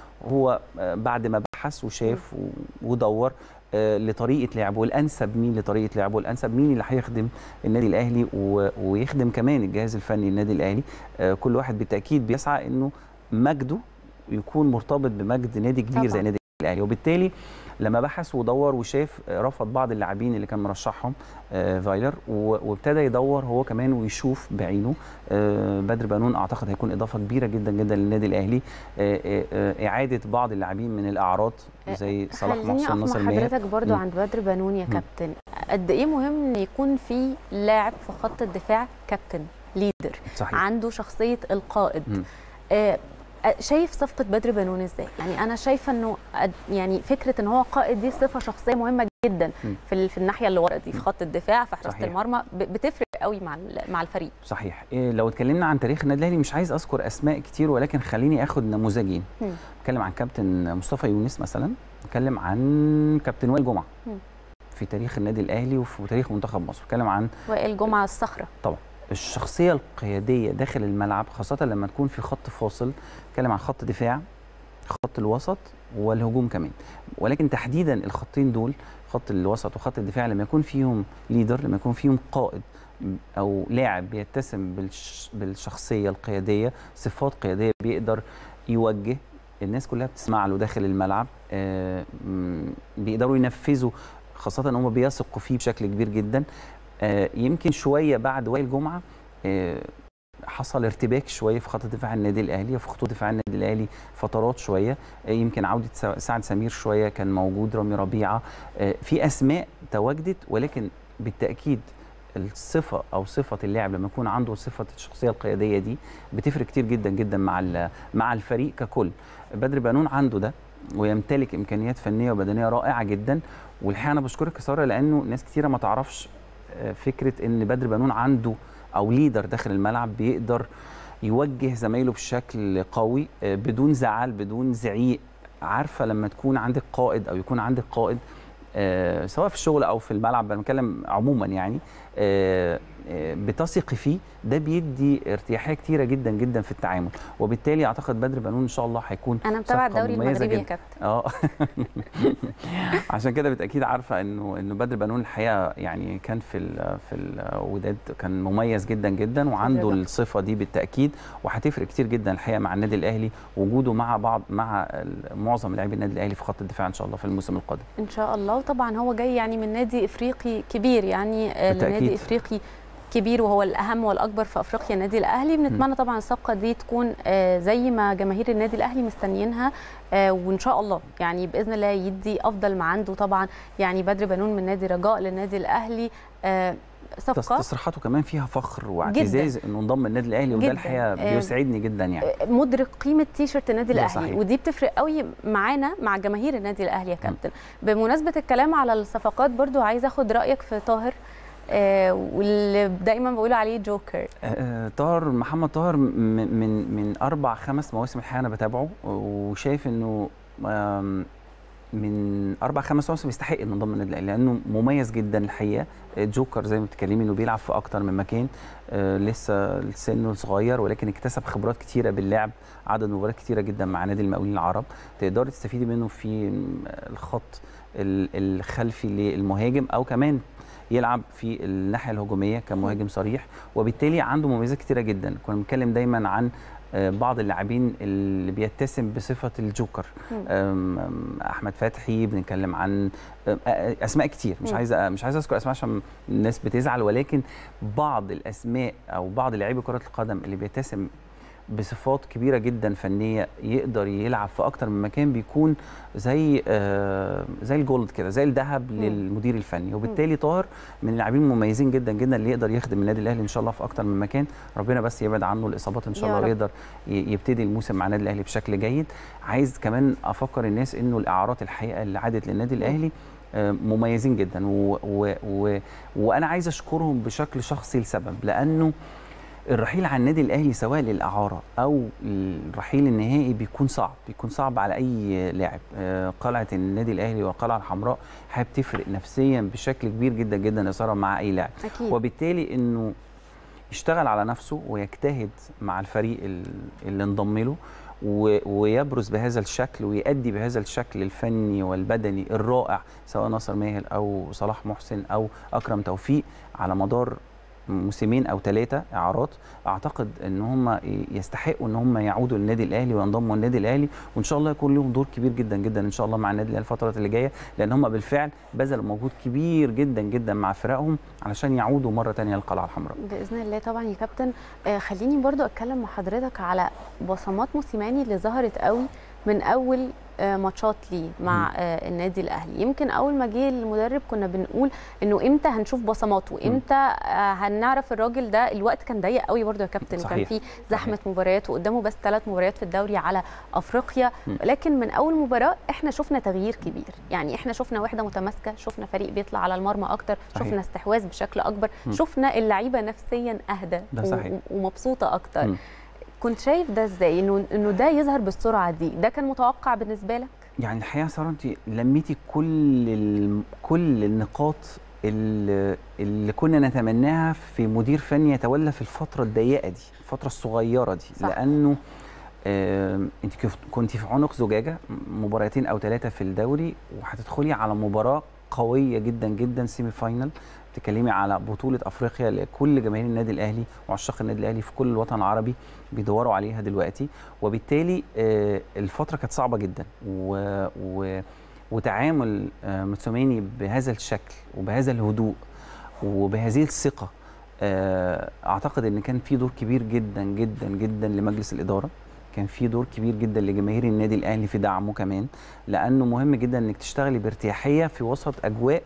هو آه، بعد ما بحث وشاف و- ودور آه، لطريقه لعبه الانسب مين لطريقه لعبه الانسب مين اللي هيخدم النادي الاهلي و- ويخدم كمان الجهاز الفني للنادي الاهلي آه، كل واحد بالتاكيد بيسعى انه مجده يكون مرتبط بمجد نادي كبير طبعاً. زي نادي الاهلي وبالتالي لما بحث ودور وشاف آه، رفض بعض اللاعبين اللي كان مرشحهم آه، فايلر و- وابتدى يدور هو كمان ويشوف بعينه آه، بدر بنون اعتقد هيكون اضافه كبيره جدا جدا للنادي الاهلي آه، آه، آه، اعاده بعض اللاعبين من الاعراض زي صلاح خليني محسن اقف ناصر مع ماهر حضرتك برضو مم. عند بدر بنون يا مم. كابتن قد ايه مهم ان يكون في لاعب في خط الدفاع كابتن ليدر صحيح عنده شخصيه القائد مم. آه، آه، شايف صفقه بدر بنون ازاي يعني انا شايفه انه قد- يعني فكره ان هو قائد دي صفه شخصيه مهمه جدا مم. في ال- في الناحيه اللي ورا دي في مم. خط الدفاع في حراسه صحيح. المرمى ب- بتفرق قوي مع ال- مع الفريق صحيح إيه لو اتكلمنا عن تاريخ النادي الاهلي مش عايز اذكر اسماء كتير ولكن خليني اخد نموذجين مم. اتكلم عن كابتن مصطفى يونس مثلا اتكلم عن كابتن وائل جمعه مم. في تاريخ النادي الاهلي وفي تاريخ منتخب مصر اتكلم عن وائل جمعه الصخره الشخصيه القياديه داخل الملعب خاصه لما تكون في خط فاصل اتكلم عن خط دفاع خط الوسط والهجوم كمان ولكن تحديدا الخطين دول خط الوسط وخط الدفاع لما يكون فيهم ليدر لما يكون فيهم قائد او لاعب بيتسم بالش بالشخصيه القياديه صفات قياديه بيقدر يوجه الناس كلها بتسمع له داخل الملعب آه، م، بيقدروا ينفذوا خاصه ان هم بيثقوا فيه بشكل كبير جدا آه، يمكن شويه بعد وائل جمعه آه، حصل ارتباك شويه في خط دفاع النادي الاهلي وفي خطوط دفاع النادي الاهلي فترات شويه آه، يمكن عوده سع- سعد سمير شويه كان موجود رامي ربيعه آه، في اسماء تواجدت ولكن بالتاكيد الصفه او صفه اللاعب لما يكون عنده صفه الشخصيه القياديه دي بتفرق كتير جدا جدا مع ال- مع الفريق ككل بدر بنون عنده ده ويمتلك امكانيات فنيه وبدنيه رائعه جدا والحقيقه انا بشكرك يا ساره لانه ناس كتيره ما تعرفش آه، فكره ان بدر بنون عنده او ليدر داخل الملعب بيقدر يوجه زمايله بشكل قوي آه، بدون زعل بدون زعيق عارفه لما تكون عندك قائد او يكون عندك قائد آه، سواء في الشغل او في الملعب بنتكلم عموما يعني آه، آه، بتثقي فيه ده بيدي ارتياحيه كتيره جدا جدا في التعامل وبالتالي اعتقد بدر بنون ان شاء الله هيكون انا متابعه صفقة الدوري مميزة المغربي يا جدا. كابتن اه عشان كده بالتاكيد عارفه انه انه بدر بنون الحقيقه يعني كان في ال في الوداد كان مميز جدا جدا وعنده الرضا. الصفه دي بالتاكيد وهتفرق كتير جدا الحقيقه مع النادي الاهلي وجوده مع بعض مع ال- معظم لاعبي النادي الاهلي في خط الدفاع ان شاء الله في الموسم القادم ان شاء الله وطبعا هو جاي يعني من نادي افريقي كبير يعني آه، بالتأكيد. لنادي افريقي كبير وهو الاهم والاكبر في افريقيا النادي الاهلي بنتمنى طبعا الصفقه دي تكون آه، زي ما جماهير النادي الاهلي مستنيينها آه، وان شاء الله يعني باذن الله يدي افضل ما عنده طبعا يعني بدر بنون من نادي رجاء للنادي الاهلي آه، تص- صفقه تصريحاته كمان فيها فخر واعتزاز انه انضم النادي الاهلي وده جداً. الحقيقه آه، بيسعدني جدا يعني آه، مدرك قيمه تيشرت النادي ده الاهلي صحيح. ودي بتفرق قوي معانا مع جماهير النادي الاهلي يا كابتن بمناسبه الكلام على الصفقات برضو عايزه اخد رايك في طاهر آه واللي دايما بقولوا عليه جوكر آه، طاهر محمد طاهر م- من من اربع خمس مواسم الحقيقه انا بتابعه وشايف انه آم، من اربع خمس مواسم يستحق انه ينضم النادي الاهلي لانه مميز جدا الحقيقه آه، جوكر زي ما بتتكلمي انه بيلعب في اكتر من مكان آه، لسه سنه صغير ولكن اكتسب خبرات كتيره باللعب عدد مباريات كتيره جدا مع نادي المقاولين العرب تقدري تستفيدي منه في الخط ال- الخلفي للمهاجم او كمان يلعب في الناحيه الهجوميه كمهاجم صريح وبالتالي عنده مميزات كتيره جدا كنا بنتكلم دايما عن آه، بعض اللاعبين اللي بيتسم بصفه الجوكر مم. أم- أم، احمد فتحي بنتكلم عن أم، أ- اسماء كتير مش مم. عايز مش عايز اذكر اسماء عشان الناس بتزعل ولكن بعض الاسماء او بعض لاعبي كره القدم اللي بيتسم بصفات كبيره جدا فنيه يقدر يلعب في اكتر من مكان بيكون زي آه زي الجولد كده زي الذهب مم. للمدير الفني وبالتالي طاهر من اللاعبين المميزين جدا جدا اللي يقدر يخدم النادي الاهلي ان شاء الله في اكتر من مكان ربنا بس يبعد عنه الاصابات ان شاء يا الله رب. ويقدر ي- يبتدي الموسم مع النادي الاهلي بشكل جيد عايز كمان افكر الناس انه الاعارات الحقيقه اللي عادت للنادي الاهلي آه، مميزين جدا و و و وانا عايز اشكرهم بشكل شخصي لسبب لانه الرحيل عن النادي الاهلي سواء للاعاره او الرحيل النهائي بيكون صعب بيكون صعب على اي لاعب آه، قلعه النادي الاهلي والقلعه الحمراء حابب تفرق نفسيا بشكل كبير جدا جدا يا ساره مع اي لاعب اكيد وبالتالي انه يشتغل على نفسه ويجتهد مع الفريق ال- اللي انضم له و- ويبرز بهذا الشكل ويؤدي بهذا الشكل الفني والبدني الرائع سواء ناصر ماهر او صلاح محسن او اكرم توفيق على مدار موسمين او ثلاثه اعارات اعتقد ان هم يستحقوا ان هم يعودوا للنادي الاهلي وينضموا للنادي الاهلي وان شاء الله يكون لهم دور كبير جدا جدا ان شاء الله مع النادي الاهلي الفتره اللي جايه لان هم بالفعل بذلوا مجهود كبير جدا جدا مع فرقهم علشان يعودوا مره ثانيه للقلعه الحمراء باذن الله طبعا يا كابتن آه خليني برضو اتكلم مع حضرتك على بصمات موسيماني اللي ظهرت قوي من اول آه ماتشات ليه مع آه النادي الاهلي يمكن اول ما جه المدرب كنا بنقول انه امتى هنشوف بصماته امتى آه هنعرف الراجل ده الوقت كان ضيق قوي برضو يا كابتن وكان صحيح. في زحمه مباريات وقدامه بس ثلاث مباريات في الدوري على افريقيا م. لكن من اول مباراه احنا شفنا تغيير كبير يعني احنا شفنا وحده متماسكه شفنا فريق بيطلع على المرمى اكتر صحيح. شفنا استحواذ بشكل اكبر م. شفنا اللعيبه نفسيا اهدى ده و- صحيح. ومبسوطه اكتر م. كنت شايف ده ازاي انه انه ده يظهر بالسرعه دي ده كان متوقع بالنسبه لك يعني الحقيقه ساره انت لميتي كل ال... كل النقاط اللي, اللي كنا نتمناها في مدير فني يتولى في الفتره الضيقه دي الفتره الصغيره دي صح. لانه آه انت كنت في عنق زجاجه مباراتين او ثلاثه في الدوري وهتدخلي على مباراه قويه جدا جدا سيمي فاينل بتتكلمي على بطوله افريقيا لكل جماهير النادي الاهلي وعشاق النادي الاهلي في كل الوطن العربي بيدوروا عليها دلوقتي وبالتالي آه، الفتره كانت صعبه جدا و... و... وتعامل آه، موتسوماني بهذا الشكل وبهذا الهدوء وبهذه الثقه آه، اعتقد ان كان في دور كبير جدا جدا جدا لمجلس الاداره كان في دور كبير جدا لجماهير النادي الاهلي في دعمه كمان لانه مهم جدا انك تشتغلي بارتياحيه في وسط اجواء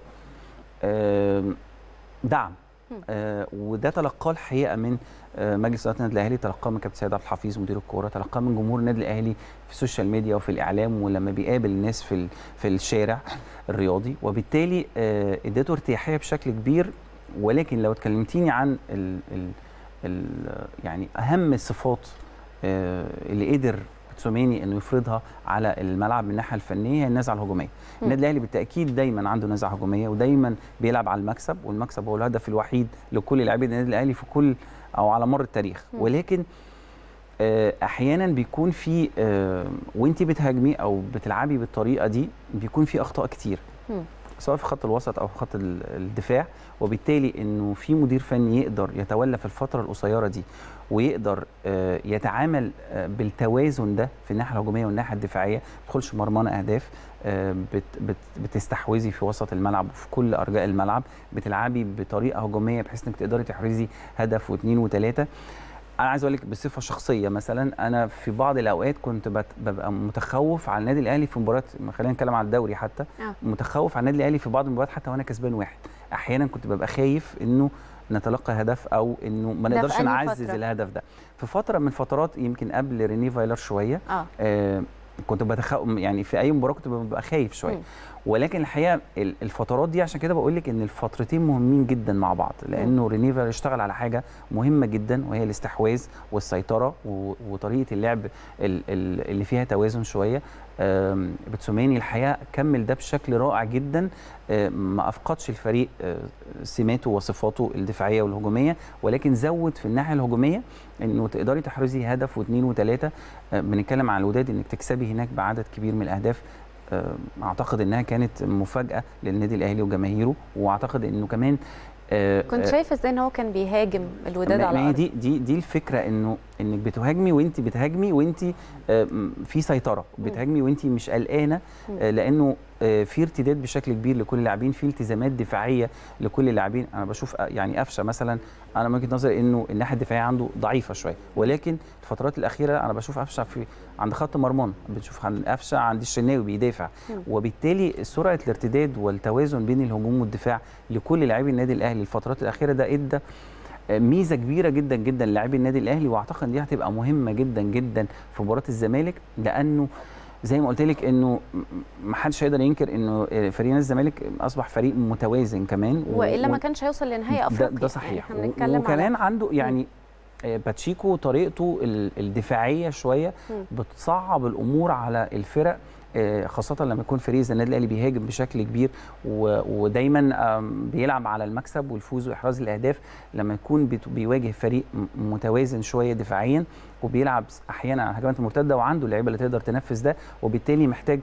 آم، دعم مم. آه وده تلقاه الحقيقه من آه مجلس اداره النادي الاهلي تلقاه من كابتن سيد عبد الحفيظ مدير الكوره تلقاه من جمهور النادي الاهلي في السوشيال ميديا وفي الاعلام ولما بيقابل الناس في ال- في الشارع الرياضي وبالتالي آه اديته ارتياحيه بشكل كبير ولكن لو اتكلمتيني عن ال ال ال يعني اهم الصفات آه اللي قدر تسوميني انه يفرضها على الملعب من الناحيه الفنيه هي النزعه الهجوميه. النادي الاهلي بالتاكيد دايما عنده نزعه هجوميه ودايما بيلعب على المكسب والمكسب هو الهدف الوحيد لكل لاعبي النادي الاهلي في كل او على مر التاريخ مم. ولكن آه، احيانا بيكون في آه، وانت بتهاجمي او بتلعبي بالطريقه دي بيكون في اخطاء كتير مم. سواء في خط الوسط او في خط ال- الدفاع وبالتالي انه في مدير فني يقدر يتولى في الفتره القصيره دي ويقدر آه، يتعامل آه، بالتوازن ده في الناحيه الهجوميه والناحيه الدفاعيه ما تدخلش مرمانه اهداف آه، بت بت بتستحوذي في وسط الملعب وفي كل ارجاء الملعب بتلعبي بطريقه هجوميه بحيث انك تقدري تحرزي هدف واثنين وثلاثه انا عايز اقول لك بصفه شخصيه مثلا انا في بعض الاوقات كنت بت- ببقى متخوف على النادي الاهلي في مباريات خلينا نتكلم على الدوري حتى آه. متخوف على النادي الاهلي في بعض المباريات حتى وانا كسبان واحد احيانا كنت ببقى خايف انه نتلقى هدف او انه ما ده في نقدرش أنهي نعزز فترة؟ الهدف ده في فتره من فترات يمكن قبل ريني فايلر شويه اه آه كنت بتخوف يعني في اي مباراه كنت ببقى خايف شويه مم. ولكن الحقيقه ال- الفترات دي عشان كده بقول لك ان الفترتين مهمين جدا مع بعض لانه ريني فايلر اشتغل على حاجه مهمه جدا وهي الاستحواذ والسيطره و- وطريقه اللعب ال- ال- اللي فيها توازن شويه آم، بتسوماني الحقيقه كمل ده بشكل رائع جدا آه، ما افقدش الفريق آه، سماته وصفاته الدفاعيه والهجوميه ولكن زود في الناحيه الهجوميه انه تقدري تحرزي هدف واثنين وثلاثه آه، بنتكلم على الوداد انك تكسبي هناك بعدد كبير من الاهداف آه، اعتقد انها كانت مفاجاه للنادي الاهلي وجماهيره واعتقد انه كمان آه، كنت آه، شايفه ازاي ان هو كان بيهاجم الوداد ما على ما هي الارض دي دي دي الفكره انه انك بتهاجمي وانت بتهاجمي وانت آه، م- في سيطره بتهاجمي وانت مش قلقانه آه، لانه آه، في ارتداد بشكل كبير لكل اللاعبين في التزامات دفاعيه لكل اللاعبين انا بشوف آه، يعني قفشه مثلا انا من وجهه نظري انه الناحيه الدفاعيه عنده ضعيفه شويه ولكن الفترات الاخيره انا بشوف قفشه في عند خط مرمى بتشوف عند قفشه عند الشناوي بيدافع وبالتالي سرعه الارتداد والتوازن بين الهجوم والدفاع لكل لاعبي النادي الاهلي الفترات الاخيره ده ادى ميزه كبيره جدا جدا للاعبي النادي الاهلي واعتقد ان دي هتبقى مهمه جدا جدا في مباراه الزمالك لانه زي ما قلت لك انه ما حدش هيقدر ينكر انه فريق نادي الزمالك اصبح فريق متوازن كمان و- والا و- ما كانش هيوصل لنهائي ده, افريقيا ده صحيح يعني احنا و- بنتكلم وكمان على عنده يعني آه، باتشيكو طريقته ال- الدفاعيه شويه مم. بتصعب الامور على الفرق آه، خاصة لما يكون فريق زي النادي الاهلي بيهاجم بشكل كبير و- ودايما آم، بيلعب على المكسب والفوز واحراز الاهداف لما يكون بت- بيواجه فريق م- متوازن شوية دفاعيا وبيلعب احيانا على الهجمات المرتده وعنده اللعيبه اللي تقدر تنفذ ده وبالتالي محتاج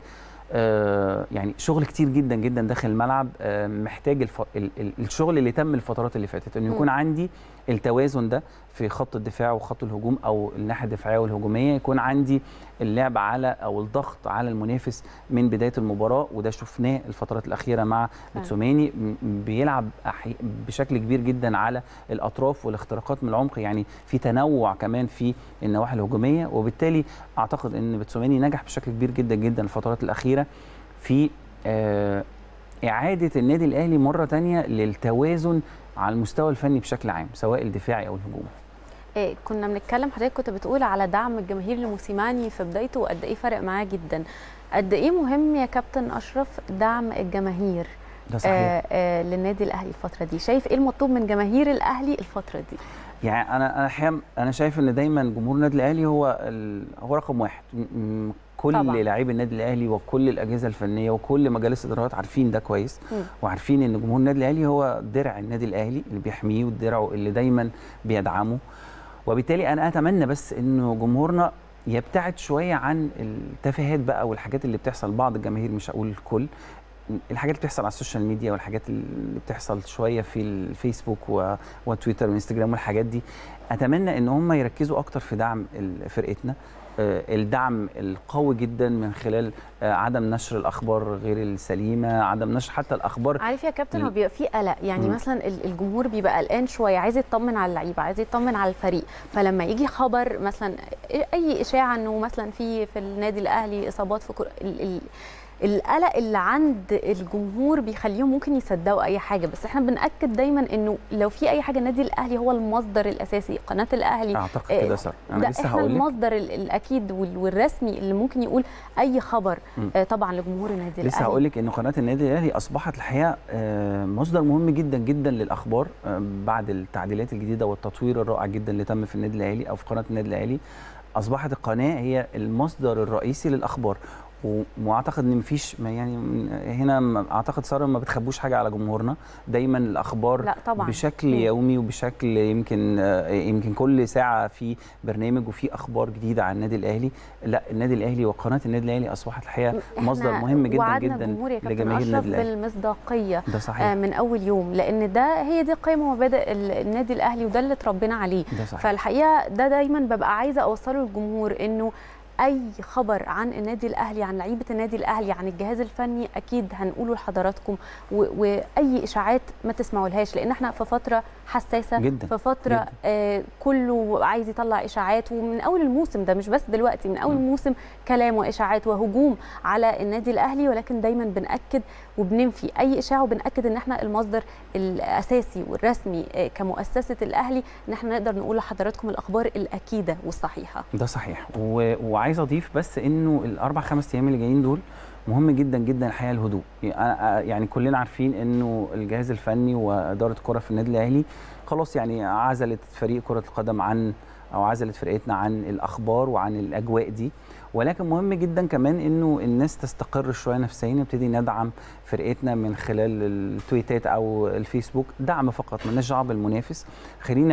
آه، يعني شغل كتير جدا جدا داخل الملعب آه، محتاج الف... ال- ال- الشغل اللي تم الفترات اللي فاتت انه يكون مم. عندي التوازن ده في خط الدفاع وخط الهجوم او الناحيه الدفاعيه والهجوميه يكون عندي اللعب على او الضغط على المنافس من بدايه المباراه وده شفناه الفترات الاخيره مع بتسوماني م- بيلعب أحي... بشكل كبير جدا على الاطراف والاختراقات من العمق يعني في تنوع كمان في النواحي الهجوميه وبالتالي اعتقد ان بتسوماني نجح بشكل كبير جدا جدا الفترات الاخيره في آه، اعاده النادي الاهلي مره تانية للتوازن على المستوى الفني بشكل عام سواء الدفاعي او الهجومي إيه كنا بنتكلم حضرتك كنت بتقول على دعم الجماهير لموسيماني في بدايته وقد ايه فرق معاه جدا قد ايه مهم يا كابتن اشرف دعم الجماهير ده صحيح آه آه للنادي الاهلي الفتره دي شايف ايه المطلوب من جماهير الاهلي الفتره دي يعني انا انا احيانا انا شايف ان دايما جمهور النادي الاهلي هو ال... هو رقم واحد م- م- كل طبعاً. لاعبي النادي الاهلي وكل الاجهزه الفنيه وكل مجالس الادارات عارفين ده كويس مم. وعارفين ان جمهور النادي الاهلي هو درع النادي الاهلي اللي بيحميه ودرعه اللي دايما بيدعمه وبالتالي انا اتمنى بس انه جمهورنا يبتعد شويه عن التفاهات بقى والحاجات اللي بتحصل بعض الجماهير مش هقول الكل الحاجات اللي بتحصل على السوشيال ميديا والحاجات اللي بتحصل شويه في الفيسبوك و- وتويتر وانستجرام والحاجات دي اتمنى ان هم يركزوا اكتر في دعم ال- فرقتنا آه، الدعم القوي جدا من خلال آه، عدم نشر الاخبار غير السليمه عدم نشر حتى الاخبار عارف يا كابتن ال- هو بيبقى فيه قلق يعني مم. مثلا ال- الجمهور بيبقى قلقان شويه عايز يطمن على اللعيبه عايز يطمن على الفريق فلما يجي خبر مثلا اي اشاعه انه مثلا في في النادي الاهلي اصابات في كر... ال... ال... القلق اللي عند الجمهور بيخليهم ممكن يصدقوا اي حاجه بس احنا بناكد دايما انه لو في اي حاجه النادي الاهلي هو المصدر الاساسي قناه الاهلي اعتقد آه، كده صار ده انا لسه احنا هقول لك المصدر ال- الاكيد وال- والرسمي اللي ممكن يقول اي خبر مم. آه، طبعا لجمهور النادي لسه الاهلي هقول لك ان قناه النادي الاهلي اصبحت الحقيقه آه، مصدر مهم جدا جدا للاخبار آه، بعد التعديلات الجديده والتطوير الرائع جدا اللي تم في النادي الاهلي او في قناه النادي الاهلي اصبحت القناه هي المصدر الرئيسي للاخبار و- واعتقد ان مفيش ما يعني م- هنا م- اعتقد ساره ما بتخبوش حاجه على جمهورنا دايما الاخبار لا طبعا بشكل مم. يومي وبشكل يمكن آه، يمكن كل ساعه في برنامج وفي اخبار جديده عن النادي الاهلي لا النادي الاهلي وقناه النادي الاهلي اصبحت الحقيقه إحنا مصدر مهم جدا وعدنا جدا الجمهور يا كابتن لجماهير اشرف النادي الاهلي بالمصداقيه ده آه، صحيح من اول يوم لان ده هي دي قيم ومبادئ ال- النادي الاهلي وده اللي اتربينا عليه ده صحيح فالحقيقه ده دايما ببقى عايزه اوصله للجمهور انه اي خبر عن النادي الاهلي عن لعيبه النادي الاهلي عن الجهاز الفني اكيد هنقوله لحضراتكم و- واي اشاعات ما تسمعولهاش لان احنا في فتره حساسه جدا في فتره جدا. آه كله عايز يطلع اشاعات ومن اول الموسم ده مش بس دلوقتي من اول م. الموسم كلام واشاعات وهجوم على النادي الاهلي ولكن دايما بناكد وبننفي اي اشاعه وبناكد ان احنا المصدر الاساسي والرسمي آه، كمؤسسه الاهلي ان احنا نقدر نقول لحضراتكم الاخبار الاكيده والصحيحه ده صحيح و... وعايز اضيف بس انه الاربع خمس ايام اللي جايين دول مهم جدا جدا الحقيقه الهدوء يعني يعني كلنا عارفين انه الجهاز الفني واداره الكره في النادي الاهلي خلاص يعني عزلت فريق كره القدم عن او عزلت فرقتنا عن الاخبار وعن الاجواء دي ولكن مهم جدا كمان انه الناس تستقر شويه نفسيا نبتدي ندعم فرقتنا من خلال التويتات او الفيسبوك دعم فقط مالناش دعوه بالمنافس خلينا في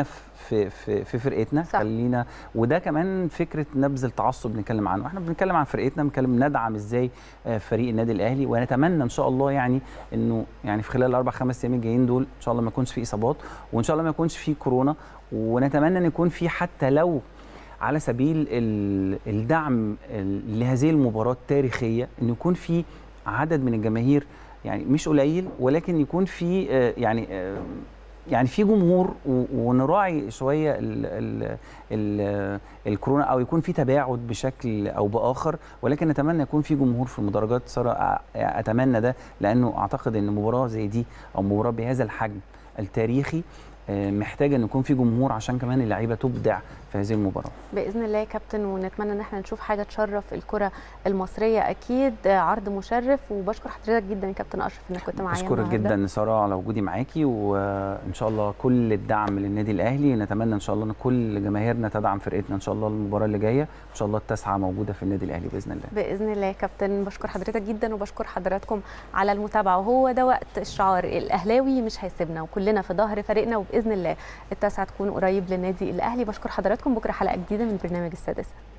في في في فرقتنا صح. خلينا وده كمان فكره نبذ التعصب بنتكلم عنه احنا بنتكلم عن فرقتنا بنتكلم ندعم ازاي آه، فريق النادي الاهلي ونتمنى ان شاء الله يعني انه يعني في خلال الاربع خمس ايام الجايين دول ان شاء الله ما يكونش في اصابات وان شاء الله ما يكونش في كورونا ونتمنى ان يكون في حتى لو على سبيل ال- الدعم ال- لهذه المباراه التاريخيه ان يكون في عدد من الجماهير يعني مش قليل ولكن يكون في آه، يعني آه، يعني في جمهور و- ونراعي شويه ال ال ال الكورونا او يكون في تباعد بشكل او باخر ولكن نتمنى يكون في جمهور في المدرجات ساره أ- اتمنى ده لانه اعتقد ان مباراه زي دي او مباراه بهذا الحجم التاريخي آه، محتاجه ان يكون في جمهور عشان كمان اللعيبه تبدع في هذه المباراه باذن الله يا كابتن ونتمنى ان احنا نشوف حاجه تشرف الكره المصريه اكيد عرض مشرف وبشكر حضرتك جدا يا كابتن اشرف انك كنت معايا اشكرك النهاردة. جدا ساره على وجودي معاكي وان شاء الله كل الدعم للنادي الاهلي نتمنى ان شاء الله ان كل جماهيرنا تدعم فرقتنا ان شاء الله المباراه اللي جايه ان شاء الله التاسعه موجوده في النادي الاهلي باذن الله باذن الله يا كابتن بشكر حضرتك جدا وبشكر حضراتكم على المتابعه وهو ده وقت الشعار الاهلاوي مش هيسيبنا وكلنا في ظهر فريقنا وباذن الله التاسعه تكون قريب للنادي الاهلي بشكر حضراتكم بكره حلقه جديده من برنامج السادسه